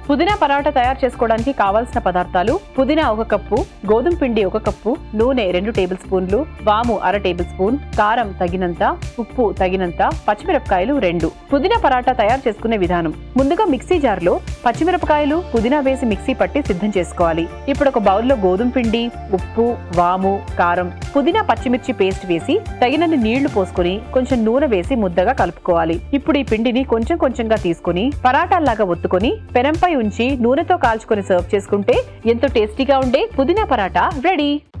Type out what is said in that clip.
పుదీనా పరాటా తయారు చేసుకోవడానికి కావాల్సిన పదార్థాలు పుదీనా ఒక కప్పు గోధుమ పిండి ఒక కప్పు నూనె రెండు టేబుల్ స్పూన్లు వాము అర టేబుల్ స్పూన్ కారం తగినంత ఉప్పు తగినంత పచ్చిమిరపకాయలు రెండు పుదీనా పరాటా తయారు చేసుకునే విధానం ముందుగా మిక్సీ జార్లో పచ్చిమిరపకాయలు పుదీనా వేసి మిక్సీ పట్టి సిద్ధం చేసుకోవాలి ఇప్పుడు ఒక బౌల్లో గోధుమ పిండి ఉప్పు వాము కారం పుదీనా పచ్చిమిర్చి పేస్ట్ వేసి తగినన్ని నీళ్లు పోసుకొని కొంచెం నూనె వేసి ముద్దగా కలుపుకోవాలి ఇప్పుడు ఈ పిండిని కొంచెం కొంచెంగా తీసుకొని పరాటాల్లాగా ఒత్తుకొని పెనంపై ఉంచి నూనెతో కాల్చుకొని సర్వ్ చేసుకుంటే ఎంతో టేస్టీగా ఉండే పుదీనా పరాటా రెడీ